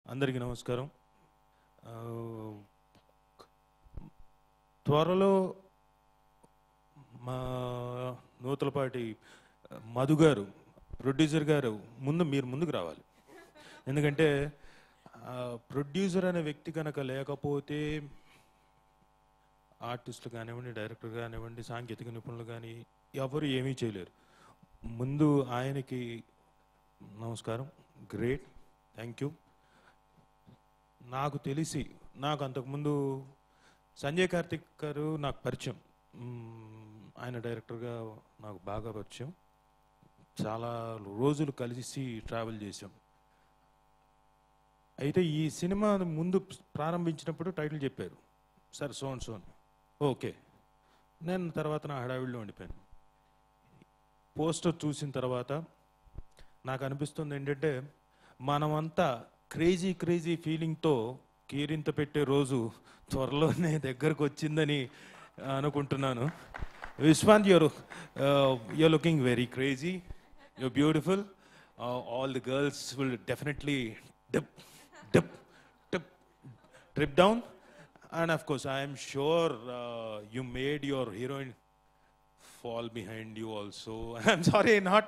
అందరికీ నమస్కారం ఆ, త్వరలో మా నూతలపాటి మధు గారు ప్రొడ్యూసర్ గారు ముందు మీరు ముందుకు రావాలి ఎందుకంటే ప్రొడ్యూసర్ అనే వ్యక్తి కనుక లేకపోతే ఆర్టిస్టులు కానివ్వండి డైరెక్టర్ కానివ్వండి సాంకేతిక నిపుణులు కానీ ఎవరు ఏమీ చేయలేరు ముందు ఆయనకి నమస్కారం గ్రేట్ థ్యాంక్ యూ నాకు తెలిసి నాకు అంతకుముందు సంజయ్ కార్తిక్ గారు నాకు పరిచయం మ్మ్, ఆయన డైరెక్టర్గా నాకు బాగా పరిచయం చాలా రోజులు కలిసి ట్రావెల్ చేశాం అయితే ఈ సినిమా ముందు ప్రారంభించినప్పుడు టైటిల్ చెప్పారు సార్ సోన్ సోన్ ఓకే నేను తర్వాత నా హడావిడిలో ఉండిపోయాను పోస్టర్ చూసిన తర్వాత నాకు అనిపిస్తుంది ఏంటంటే మనమంతా క్రేజీ క్రేజీ ఫీలింగ్తో కీరింత పెట్టే రోజు త్వరలోనే దగ్గరకు వచ్చిందని అనుకుంటున్నాను Vishwanth you're you're looking very crazy you're beautiful all the girls will definitely dip dip dip trip down and of course i am sure uh, you made your heroine fall behind you also i'm sorry not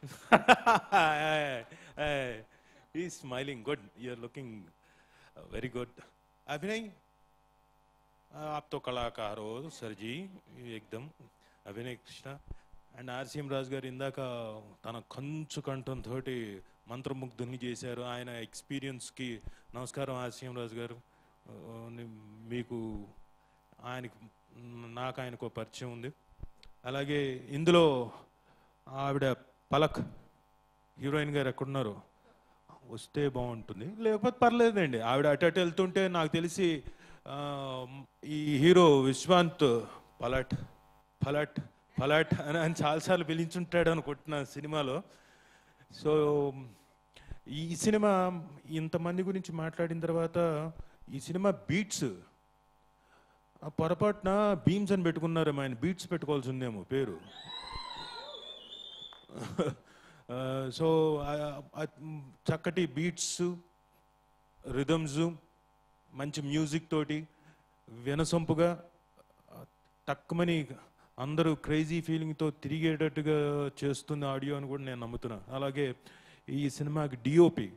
he's smiling good you're looking uh, very good अभिनय आप तो कलाकार हो sir ji एकदम Abhinay Krishna and RCM Raju గారు ఇందాక తన కంచు కంఠంతో మంత్రముగ్ధుల్ని చేశారు ఆయన ఎక్స్పీరియన్స్కి నమస్కారం ఆర్సీఎం రాజు గారు ఆ, ని- మీకు ఆయనకు నాకు ఆయనకు పరిచయం ఉంది అలాగే ఇందులో ఆవిడ పలక్ హీరోయిన్ గారు ఎక్కడున్నారు వస్తే బాగుంటుంది లేకపోతే పర్లేదండి ఆవిడ అటు అటు వెళ్తుంటే నాకు తెలిసి ఆ, ఈ హీరో విశ్వాంత్ పలట్ పలట్ పలట్ అని ఆయన చాలాసార్లు పిలిచుంటాడు అనుకుంటున్నా సినిమాలో సో ఈ సినిమా ఇంతమంది గురించి మాట్లాడిన తర్వాత ఈ సినిమా బీట్స్ ఆ పొరపాటున బీమ్స్ అని పెట్టుకున్నారేమో ఆయన బీట్స్ పెట్టుకోవాల్సి ఉందేమో పేరు సో చక్కటి బీట్స్ రిథమ్స్ మంచి మ్యూజిక్ తోటి వినసొంపుగా ఆ, టక్కుమని అందరూ క్రేజీ ఫీలింగ్తో తిరిగేటట్టుగా చేస్తుంది ఆడియో అని కూడా నేను నమ్ముతున్నా అలాగే ఈ సినిమాకి డిఓపి